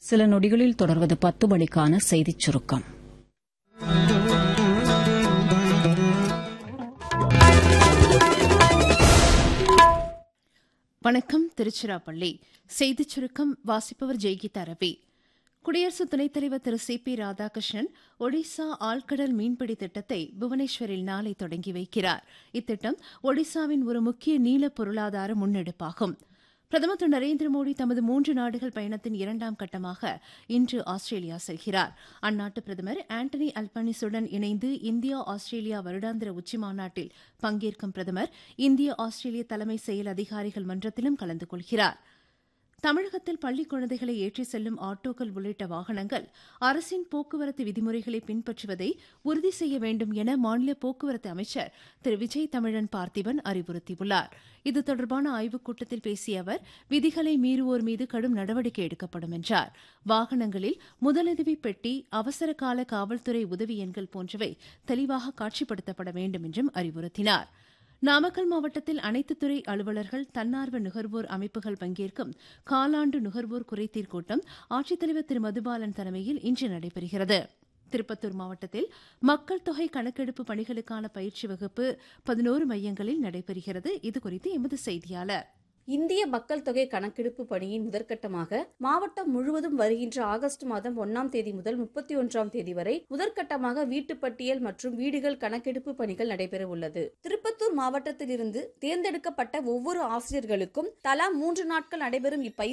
சில நொடிகளில் தொடர்வது பத்து மணிக்கான செய்திச் சுருக்கம் வணக்கம் திருச்சிராப்பள்ளி செய்திச் சுருக்கம் வாசிப்பவர் ஜெய்கீதா ரவி குடியரசு துணைத் தலைவர் திரு சி பி ராதாகிருஷ்ணன் ஒடிசா ஆழ்கடல் மீன்பிடி திட்டத்தை புவனேஸ்வரில் நாளை தொடங்கி வைக்கிறார் இத்திட்டம் ஒடிசாவின் ஒரு முக்கிய நீல பொருளாதார முன்னெடுப்பாகும் பிரதமர் திரு நரேந்திர மோடி தமது மூன்று நாடுகள் பயணத்தின் இரண்டாம் கட்டமாக இன்று ஆஸ்திரேலியா செல்கிறார் அந்நாட்டு பிரதமர் ஆண்டனி அல்பனிசுடன் இணைந்து இந்தியா ஆஸ்திரேலியா வருடாந்திர உச்சிமாநாட்டில் பங்கேற்கும் பிரதமர் இந்திய ஆஸ்திரேலிய தலைமை செயல் அதிகாரிகள் மன்றத்திலும் கலந்து கொள்கிறார் தமிழகத்தில் பள்ளிக் குழந்தைகளை ஏற்றிச் செல்லும் ஆட்டோக்கள் உள்ளிட்ட வாகனங்கள் அரசின் போக்குவரத்து விதிமுறைகளை பின்பற்றுவதை உறுதி செய்ய வேண்டும் என மாநில போக்குவரத்து அமைச்சர் திரு விஜய் தமிழன் பார்த்திபன் அறிவுறுத்தியுள்ளார் இது தொடர்பான ஆய்வுக் கூட்டத்தில் பேசிய அவர் விதிகளை மீறுவோர் மீது கடும் நடவடிக்கை எடுக்கப்படும் என்றார் வாகனங்களில் முதலுதவி பெட்டி அவசர கால காவல்துறை உதவி எண்கள் போன்றவை தெளிவாக காட்சிப்படுத்தப்பட வேண்டும் என்றும் அறிவுறுத்தினார் நாமக்கல் மாவட்டத்தில் அனைத்து துறை அலுவலர்கள் தன்னார்வ நுகர்வோர் அமைப்புகள் பங்கேற்கும் காலாண்டு நுகர்வோர் குறைதீர் கூட்டம் ஆட்சித்தலைவர் திரு மதுபாலன் தலைமையில் இன்று நடைபெறுகிறது திருப்பத்தூர் மாவட்டத்தில் மக்கள் தொகை கணக்கெடுப்பு பணிகளுக்கான பயிற்சி வகுப்பு பதினோரு மையங்களில் நடைபெறுகிறது இதுகுறித்து எமது செய்தியாளர் இந்திய மக்கள் தொகை கணக்கெடுப்பு பணியின் முதற்கட்டமாக மாவட்டம் முழுவதும் வருகின்ற ஆகஸ்ட் மாதம் ஒன்னாம் தேதி முதல் முப்பத்தி ஒன்றாம் தேதி வரை முதற்கட்டமாக வீட்டுப்பட்டியல் மற்றும் வீடுகள் கணக்கெடுப்பு பணிகள் நடைபெற உள்ளது திருப்பத்தூர் மாவட்டத்திலிருந்து தேர்ந்தெடுக்கப்பட்ட ஒவ்வொரு ஆசிரியர்களுக்கும் தலா மூன்று நாட்கள் நடைபெறும் இப்பயிற்சி